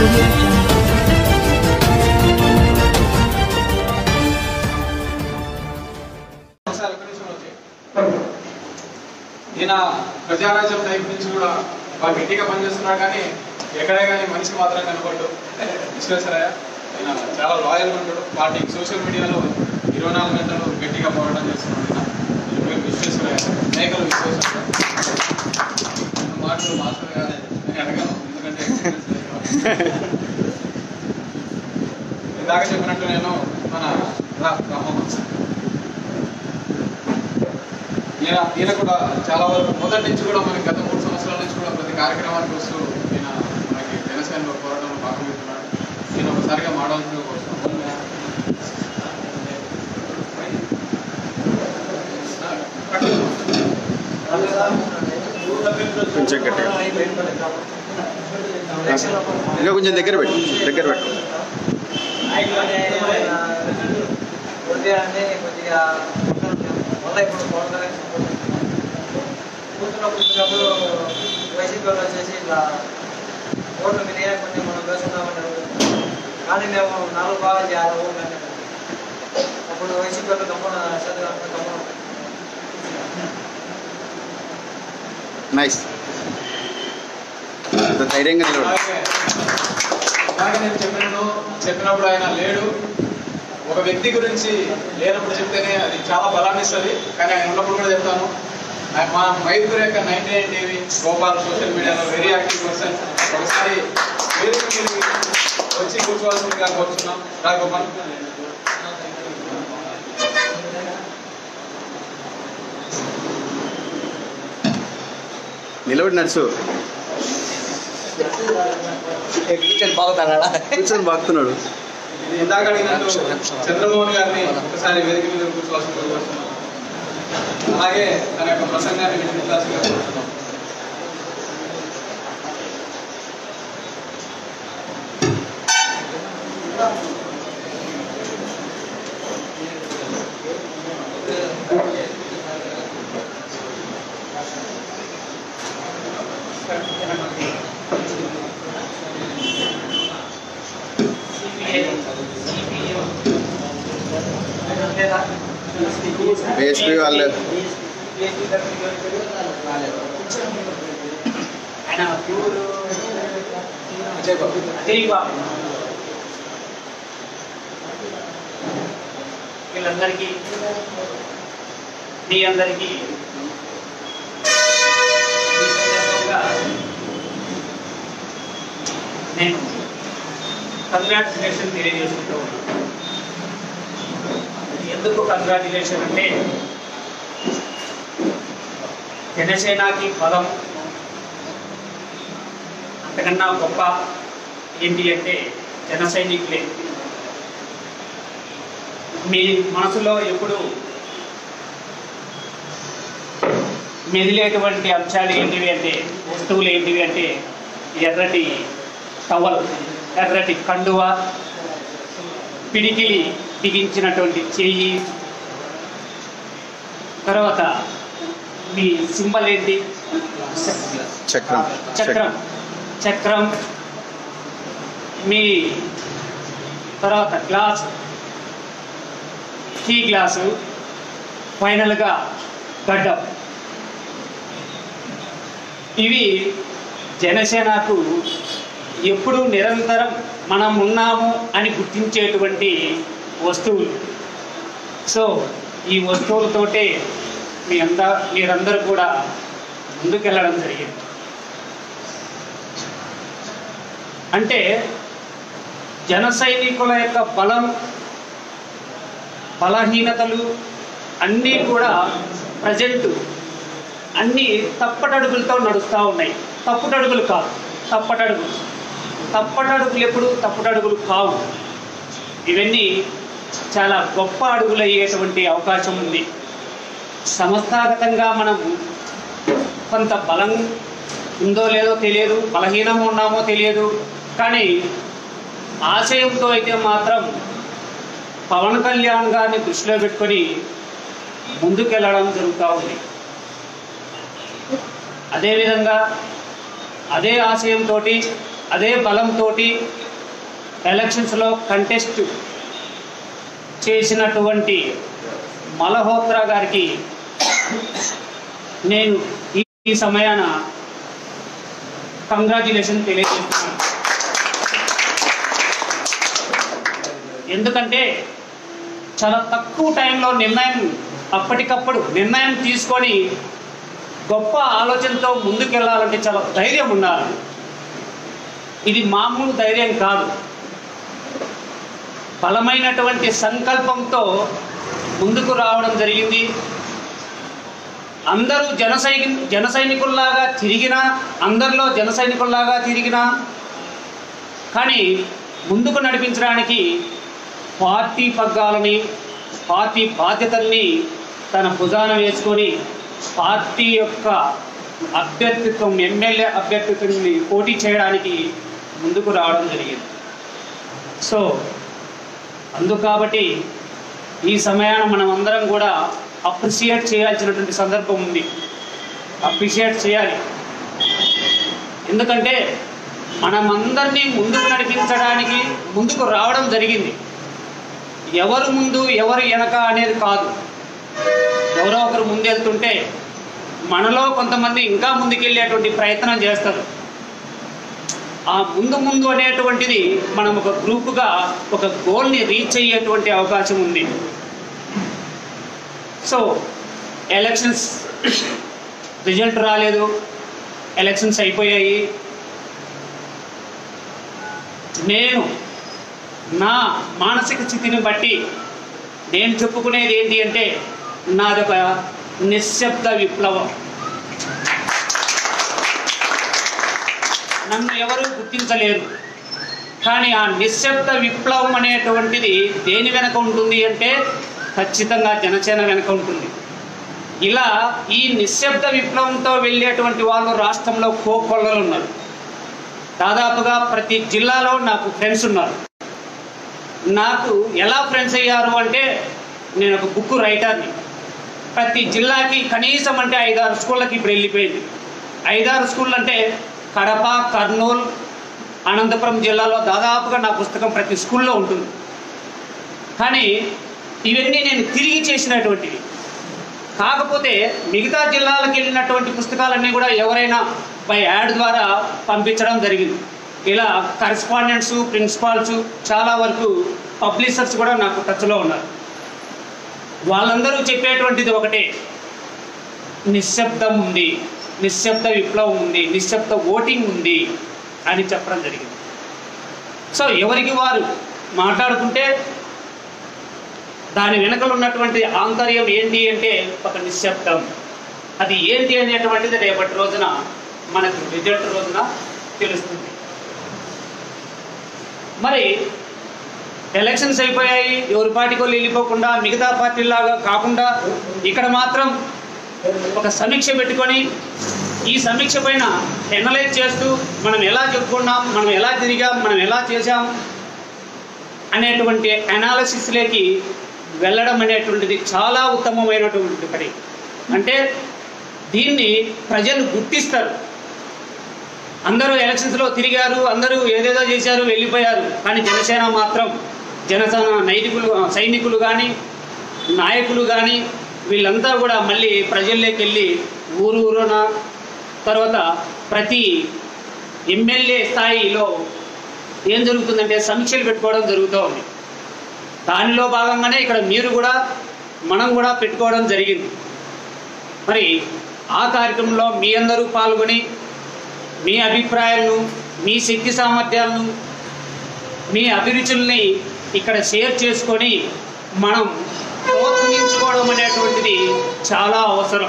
audio jungle. ఒకసారి ఒక్క నిమిషం వచ్చి. ఈయన ప్రజారాజ్యం టైప్ నుంచి కూడా బాగా గట్టిగా పనిచేస్తున్నాడు కానీ ఎక్కడే కానీ మనిషి మాత్రం కనపడ్డు విశ్వేశ్వరయ్య ఈయన చాలా లాయల్గా ఉంటాడు పార్టీకి సోషల్ మీడియాలో ఇరవై నాలుగు గంటలు గట్టిగా పోరాటం చేస్తున్నాడు ఈయన. ఈయన పేరు విశ్వేశ్వరయ్య మేకలు విశ్వేశ్వరయ్య మాటలు మాస్టర్ కాదు నేను అడగను ఎందుకంటే experience లేదు కాబట్టి. ఇందాక చెప్పినట్టు నేను మన రా- రామమ్మ ఈయన ఈయన కూడా చాలా వరకు మొదటి నుంచి కూడా మనకి గత మూడు సంవత్సరాల నుంచి కూడా ప్రతి కార్యక్రమానికి వస్తూ ఈయన మనకి జనసేనలో పోరాటంలో భాగమవుతున్నాడు ఈయన ఒకసారిగా మాడవలసిందిగా కోరుతున్నాను కొంచెం గట్టిగా ఇంకా కొంచెం దగ్గర పెట్టు దగ్గర పెట్టు ఉదయాన్నే కొద్దిగా మళ్ళీ ఇప్పుడు పవన్ కళ్యాణ్ కూర్చున్నప్పుడు కూర్చున్నప్పుడు వైసీపీ వాళ్ళు వచ్చేసి ఇట్లా ఓట్లు మీద కొంచెం మనం వేసుకుందామని అడుగుతున్నారు. కానీ మేము నాలుగు బాగా చేయాలి ఓట్లు అంటే అప్పుడు వైసీపీ వాళ్ళు గమ్మన చదువు గమ్మన నైస్ అంత ధైర్యంగా నిలబడు అలాగే అలాగే నేను చెప్పినట్టు చెప్పినప్పుడు ఆయన లేడు ఒక వ్యక్తి గురించి లేనప్పుడు చెప్తేనే అది చాలా బలాన్ని ఇస్తుంది కానీ ఆయన ఉన్నప్పుడు కూడా చెప్తాను ఆయన మా మైదుగురు యొక్క ninety nine TV Gopal social మీడియాలో వెరీ యాక్టివ్ పర్సన్ ఒకసారి వేదిక మీదకి వచ్చి కూర్చోవాల్సిందిగా కోరుతున్నాం రా గోపాల్ నిలబడి నడుచు టీచర్ బాగుతాడా కూర్చొని బాగుతున్నాడు ఇది ఇందాక అడిగినట్టు చంద్రమోహన్ గారిని ఒకసారి వేదిక మీద కూర్చోవాల్సిందిగా కోరుతున్నాం అలాగే తన యొక్క ప్రసంగాన్ని వినిపించాల్సిందిగా కోరుతున్నాం బేస్పీ వాళ్ళు ఆయన ప్యూర్ అజయ్ బాబు అజయ్ బాబు వీళ్ళందరికీ మీ అందరికీ ఈ సందర్భంగా నేను కంగ్రాచులేషన్ తెలియజేసుకుంటూ ఉన్నాను ఎందుకు కంగ్రాచులేషన్ అంటే జనసేనకి బలం అంతకన్నా గొప్ప ఏంటి అంటే జన సైనికులే మీ మనసులో ఎప్పుడు మెదిలేటువంటి అంశాలు ఏంటివి అంటే వస్తువులు ఏంటివి అంటే ఎర్రటి టవల్ ఎర్రటి కండువ పిడికిలి బిగించినటువంటి చెయ్యి తర్వాత మీ సింబల్ ఏంటి చక్రం చక్రం చక్రం మీ తర్వాత గ్లాస్ టీ గ్లాసు ఫైనల్గా గడ్డం ఇవి జనసేనకు ఎప్పుడు నిరంతరం మనం ఉన్నాము అని గుర్తించేటువంటి వస్తువులు సో ఈ వస్తువులతోటే మీ అంద మీరందరూ కూడా ముందుకెళ్ళడం జరిగింది అంటే జన సైనికుల యొక్క బలం బలహీనతలు అన్నీ కూడా ప్రజెంట్ అన్నీ తప్పటడుగులతో నడుస్తూ ఉన్నాయి తప్పుటడుగులు కాదు తప్పటడుగులు తప్పటడుగులు ఎప్పుడు తప్పుటడుగులు కావు ఇవన్నీ చాలా గొప్ప అడుగులు అయ్యేటువంటి అవకాశం ఉంది సంస్థాగతంగా మనం కొంత బలం ఉందో లేదో తెలియదు బలహీనం ఉన్నామో తెలియదు కానీ ఆశయంతో అయితే మాత్రం పవన్ కళ్యాణ్ గారిని దృష్టిలో పెట్టుకొని ముందుకెళ్ళడం జరుగుతూ ఉంది అదేవిధంగా అదే ఆశయంతో అదే బలంతో ఎలక్షన్స్లో కంటెస్ట్ చేసినటువంటి మల్హోత్రా గారికి నేను ఈ ఈ సమయాన కంగ్రాచులేషన్ తెలియజేస్తున్నాను ఎందుకంటే చాలా తక్కువ టైంలో నిర్ణయం అప్పటికప్పుడు నిర్ణయం తీసుకొని గొప్ప ఆలోచనతో ముందుకెళ్ళాలంటే చాలా ధైర్యం ఉండాలి ఇది మామూలు ధైర్యం కాదు బలమైనటువంటి సంకల్పంతో ముందుకు రావడం జరిగింది అందరూ జన సైని జన సైనికుల్లాగా తిరిగినా అందరిలో జన సైనికుల్లాగా తిరిగినా కానీ ముందుకు నడిపించడానికి పార్టీ పగ్గాలని పార్టీ బాధ్యతల్ని తన భుజాన వేసుకొని పార్టీ యొక్క అభ్యర్థిత్వం ఎమ్మెల్యే అభ్యర్థిత్వాన్ని పోటీ చేయడానికి ముందుకు రావడం జరిగింది సో అందుకు కాబట్టి ఈ సమయాన మనం అందరం కూడా అప్రిషియేట్ చేయాల్సినటువంటి సందర్భం ఉంది అప్రిషియేట్ చేయాలి ఎందుకంటే మనమందరినీ ముందుకు నడిపించడానికి ముందుకు రావడం జరిగింది ఎవరు ముందు ఎవరు వెనక అనేది కాదు ఎవరో ఒకరు ముందెళ్తుంటే మనలో కొంతమంది ఇంకా ముందుకెళ్ళేటువంటి ప్రయత్నం చేస్తారు ఆ ముందు ముందు అనేటువంటిది మనం ఒక గ్రూపుగా ఒక గోల్ని రీచ్ అయ్యేటువంటి అవకాశం ఉంది సో ఎలక్షన్స్ రిజల్ట్ రాలేదు ఎలక్షన్స్ అయిపోయాయి నేను నా మానసిక స్థితిని బట్టి నేను చెప్పుకునేది ఏంటి అంటే నాదొక నిశ్శబ్ద విప్లవం నన్ను ఎవరు గుర్తించలేరు కానీ ఆ నిశ్శబ్ద విప్లవం అనేటువంటిది దేని వెనక ఉంటుంది అంటే ఖచ్చితంగా జనసేన వెనక ఉంటుంది ఇలా ఈ నిశ్శబ్ద విప్లవంతో వెళ్ళేటువంటి వాళ్ళు రాష్ట్రంలో కోకొల్లలు ఉన్నారు దాదాపుగా ప్రతి జిల్లాలో నాకు ఫ్రెండ్స్ ఉన్నారు నాకు ఎలా ఫ్రెండ్స్ అయ్యారు అంటే నేను ఒక బుక్ రైటర్ని ప్రతి జిల్లాకి కనీసం అంటే ఐదారు స్కూళ్ళకి ఇప్పుడు వెళ్ళిపోయింది ఐదారు స్కూళ్ళు అంటే కడప కర్నూలు అనంతపురం జిల్లాలో దాదాపుగా నా పుస్తకం ప్రతి స్కూల్లో ఉంటుంది కానీ ఇవన్నీ నేను తిరిగి చేసినటువంటివి కాకపోతే మిగతా జిల్లాలకు వెళ్ళినటువంటి పుస్తకాలన్నీ కూడా ఎవరైనా బై యాడ్ ద్వారా పంపించడం జరిగింది ఇలా కరెస్పాండెంట్స్ ప్రిన్సిపాల్స్ చాలా వరకు పబ్లిషర్స్ కూడా నాకు టచ్లో ఉన్నారు వాళ్ళందరూ చెప్పేటువంటిది ఒకటే నిశ్శబ్దం ఉంది నిశ్శబ్ద విప్లవం ఉంది నిశ్శబ్ద ఓటింగ్ ఉంది అని చెప్పడం జరిగింది సో ఎవరికి వారు మాట్లాడుకుంటే దాని వెనకలు ఉన్నటువంటి ఆంతర్యం ఏంటి అంటే ఒక నిశ్శబ్దం అది ఏంటి అనేటువంటిది రేపటి రోజున మనకు రిజల్ట్ రోజున తెలుస్తుంది మరి ఎలక్షన్స్ అయిపోయాయి ఎవరి పార్టీకి వాళ్ళు వెళ్ళిపోకుండా మిగతా పార్టీలాగా కాకుండా ఇక్కడ మాత్రం ఒక సమీక్ష పెట్టుకొని ఈ సమీక్ష పైన ఎనలైజ్ చేస్తూ మనం ఎలా చెప్పుకున్నాం మనం ఎలా తిరిగాం మనం ఎలా చేసాం అనేటువంటి అనాలసిస్లోకి వెళ్ళడం అనేటువంటిది చాలా ఉత్తమమైనటువంటి పని అంటే దీన్ని ప్రజలు గుర్తిస్తారు అందరూ ఎలక్షన్స్లో తిరిగారు అందరూ ఏదేదో చేశారు వెళ్ళిపోయారు కానీ జనసేన మాత్రం జనసేన నైతికులు సైనికులు కానీ నాయకులు కానీ వీళ్ళంతా కూడా మళ్ళీ ప్రజల్లోకి వెళ్ళి ఊరు ఊరున తర్వాత ప్రతి ఎమ్మెల్యే స్థాయిలో ఏం జరుగుతుందంటే సమీక్షలు పెట్టుకోవడం జరుగుతూ ఉంది దానిలో భాగంగానే ఇక్కడ మీరు కూడా మనం కూడా పెట్టుకోవడం జరిగింది మరి ఆ కార్యక్రమంలో మీ అందరూ పాల్గొని మీ అభిప్రాయాలను మీ శక్తి సామర్థ్యాలను మీ అభిరుచుల్ని ఇక్కడ షేర్ చేసుకొని మనం ప్రోత్సహించుకోవడం అనేటువంటిది చాలా అవసరం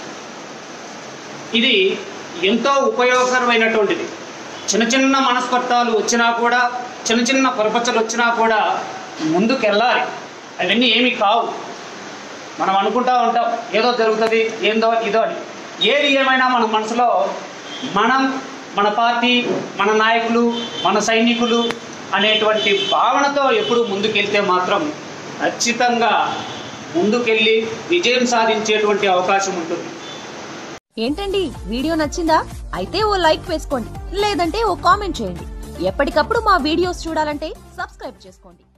ఇది ఎంతో ఉపయోగకరమైనటువంటిది చిన్న చిన్న మనస్పర్ధాలు వచ్చినా కూడా చిన్న చిన్న పొరపచ్చలు వచ్చినా కూడా ముందుకు వెళ్ళాలి అవన్నీ ఏమీ కావు మనం అనుకుంటా ఉంటాం ఏదో జరుగుతుంది ఏందో ఇదో అని ఏది ఏమైనా మన మనసులో మనం మన పార్టీ మన నాయకులు మన సైనికులు అనేటువంటి భావనతో ఎప్పుడు ముందుకెళ్తే మాత్రం ఖచ్చితంగా ముందుకెళ్ళి విజయం సాధించేటువంటి అవకాశం ఉంటుంది ఏంటండి వీడియో నచ్చిందా అయితే ఓ లైక్ వేసుకోండి లేదంటే ఓ కామెంట్ చేయండి ఎప్పటికప్పుడు మా వీడియోస్ చూడాలంటే సబ్స్క్రైబ్ చేసుకోండి